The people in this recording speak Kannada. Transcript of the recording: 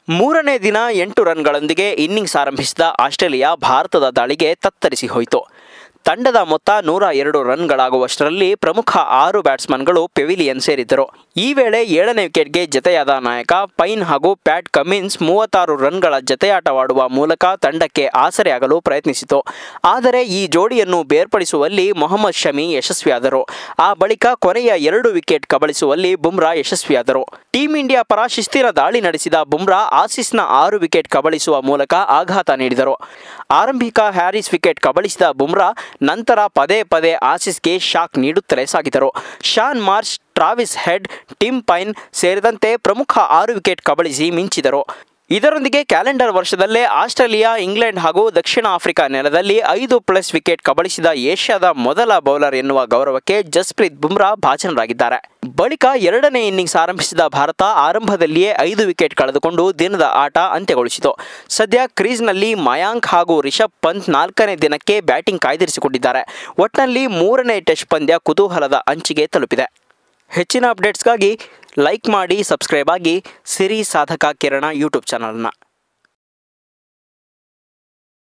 ಮೂರನೇ ದಿನ ಎಂಟು ರನ್ಗಳೊಂದಿಗೆ ಇನ್ನಿಂಗ್ಸ್ ಆರಂಭಿಸಿದ ಆಸ್ಟ್ರೇಲಿಯಾ ಭಾರತದ ದಾಳಿಗೆ ತತ್ತರಿಸಿ ಹೋಯಿತು ತಂಡದ ಮೊತ್ತ ನೂರ ಎರಡು ರನ್ಗಳಾಗುವಷ್ಟರಲ್ಲಿ ಪ್ರಮುಖ ಆರು ಬ್ಯಾಟ್ಸ್ಮನ್ಗಳು ಪೆವಿಲಿಯನ್ ಸೇರಿದ್ದರು ಈ ವೇಳೆ ಏಳನೇ ವಿಕೆಟ್ಗೆ ಜತೆಯಾದ ನಾಯಕ ಪೈನ್ ಹಾಗೂ ಪ್ಯಾಟ್ ಕಮಿನ್ಸ್ ಮೂವತ್ತಾರು ರನ್ಗಳ ಜತೆಯಾಟವಾಡುವ ಮೂಲಕ ತಂಡಕ್ಕೆ ಆಸರೆಯಾಗಲು ಪ್ರಯತ್ನಿಸಿತು ಆದರೆ ಈ ಜೋಡಿಯನ್ನು ಬೇರ್ಪಡಿಸುವಲ್ಲಿ ಮೊಹಮ್ಮದ್ ಶಮಿ ಯಶಸ್ವಿಯಾದರು ಆ ಬಳಿಕ ಕೊನೆಯ ಎರಡು ವಿಕೆಟ್ ಕಬಳಿಸುವಲ್ಲಿ ಬುಮ್ರಾ ಯಶಸ್ವಿಯಾದರು ಟೀಂ ಇಂಡಿಯಾ ಪರ ಶಿಸ್ತಿನ ದಾಳಿ ನಡೆಸಿದ ಬುಮ್ರಾ ಆಸೀಸ್ನ ಆರು ವಿಕೆಟ್ ಕಬಳಿಸುವ ಮೂಲಕ ಆಘಾತ ನೀಡಿದರು ಆರಂಭಿಕ ಹ್ಯಾರಿಸ್ ವಿಕೆಟ್ ಕಬಳಿಸಿದ ಬುಮ್ರಾ ನಂತರ ಪದೇ ಪದೇ ಆಸೀಸ್ಗೆ ಶಾಕ್ ನೀಡುತ್ತಲೇ ಸಾಗಿದರು Shaun Marsh Travis Head Tim Paine ಸೇರಿದಂತೆ ಪ್ರಮುಖ ಆರು ವಿಕೆಟ್ ಕಬಳಿಸಿ ಮಿಂಚಿದರು ಇದರೊಂದಿಗೆ ಕ್ಯಾಲೆಂಡರ್ ವರ್ಷದಲ್ಲೇ ಆಸ್ಟ್ರೇಲಿಯಾ ಇಂಗ್ಲೆಂಡ್ ಹಾಗೂ ದಕ್ಷಿಣ ಆಫ್ರಿಕಾ ನೆಲದಲ್ಲಿ ಐದು ಪ್ಲಸ್ ವಿಕೆಟ್ ಕಬಳಿಸಿದ ಏಷ್ಯಾದ ಮೊದಲ ಬೌಲರ್ ಎನ್ನುವ ಗೌರವಕ್ಕೆ ಜಸ್ಪ್ರೀತ್ ಬುಮ್ರಾ ಭಾಜನರಾಗಿದ್ದಾರೆ ಬಳಿಕ ಎರಡನೇ ಇನ್ನಿಂಗ್ಸ್ ಆರಂಭಿಸಿದ ಭಾರತ ಆರಂಭದಲ್ಲಿಯೇ ಐದು ವಿಕೆಟ್ ಕಳೆದುಕೊಂಡು ದಿನದ ಆಟ ಅಂತ್ಯಗೊಳಿಸಿತು ಸದ್ಯ ಕ್ರೀಸ್ನಲ್ಲಿ ಮಯಾಂಕ್ ಹಾಗೂ ರಿಷಬ್ ಪಂತ್ ನಾಲ್ಕನೇ ದಿನಕ್ಕೆ ಬ್ಯಾಟಿಂಗ್ ಕಾಯ್ದಿರಿಸಿಕೊಂಡಿದ್ದಾರೆ ಒಟ್ನಲ್ಲಿ ಮೂರನೇ ಟೆಸ್ಟ್ ಪಂದ್ಯ ಕುತೂಹಲದ ಅಂಚಿಗೆ ತಲುಪಿದೆ ಹೆಚ್ಚಿನ ಅಪ್ಡೇಟ್ಸ್ಗಾಗಿ ಲೈಕ್ ಮಾಡಿ ಸಬ್ಸ್ಕ್ರೈಬ್ ಆಗಿ ಸಿರಿ ಸಾಧಕ ಕಿರಣ ಯೂಟ್ಯೂಬ್ ಚಾನಲ್ನ